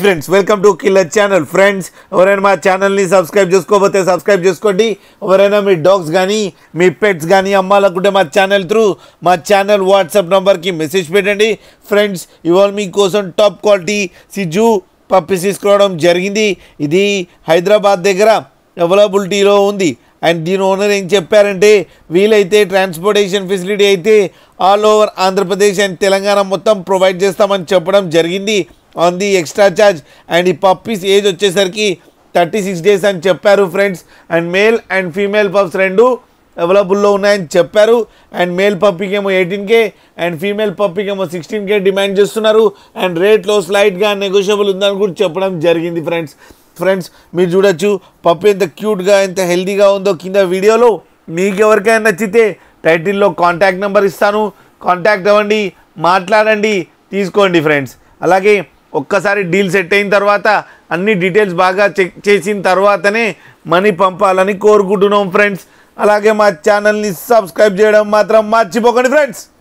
friends welcome to killer channel friends ఎవరైనా మా ఛానల్ని సబ్స్క్రైబ్ చేసుకోకపోతే సబ్స్క్రైబ్ చేసుకోండి ఎవరైనా మీ డాగ్స్ కానీ మీ పెట్స్ కానీ అమ్మాలనుకుంటే మా ఛానల్ త్రూ మా ఛానల్ వాట్సాప్ నెంబర్కి మెసేజ్ పెట్టండి ఫ్రెండ్స్ ఇవాళ మీకోసం టాప్ క్వాలిటీ సిజు పప్పీస్ తీసుకురావడం జరిగింది ఇది హైదరాబాద్ దగ్గర అవైలబిలిటీలో ఉంది అండ్ దీని ఓనర్ ఏం చెప్పారంటే వీలైతే ట్రాన్స్పోర్టేషన్ ఫెసిలిటీ అయితే all over Andhra Pradesh and Telangana మొత్తం ప్రొవైడ్ చేస్తామని చెప్పడం జరిగింది on the extra charge and ఈ పప్పీస్ ఏజ్ వచ్చేసరికి థర్టీ సిక్స్ డేస్ అని చెప్పారు friends and male and female pups రెండు అవైలబుల్లో ఉన్నాయని చెప్పారు అండ్ మేల్ పప్పీకి ఏమో ఎయిటీన్ కే అండ్ ఫీమేల్ పప్పీకి ఏమో సిక్స్టీన్ కే డిమాండ్ చేస్తున్నారు అండ్ రేట్లో స్లైట్గా నెగోషియబుల్ ఉందని కూడా చెప్పడం జరిగింది ఫ్రెండ్స్ ఫ్రెండ్స్ మీరు చూడొచ్చు పప్పు ఎంత క్యూట్గా ఎంత హెల్తీగా ఉందో కింద వీడియోలో మీకు ఎవరికైనా నచ్చితే టైటిల్లో కాంటాక్ట్ నెంబర్ ఇస్తాను కాంటాక్ట్ అవ్వండి మాట్లాడండి తీసుకోండి ఫ్రెండ్స్ అలాగే ఒక్కసారి డీల్ సెట్ అయిన తర్వాత అన్ని డీటెయిల్స్ బాగా చెక్ చేసిన తర్వాతనే మనీ పంపాలని కోరుకుంటున్నాం ఫ్రెండ్స్ అలాగే మా ఛానల్ని సబ్స్క్రైబ్ చేయడం మాత్రం మర్చిపోకండి ఫ్రెండ్స్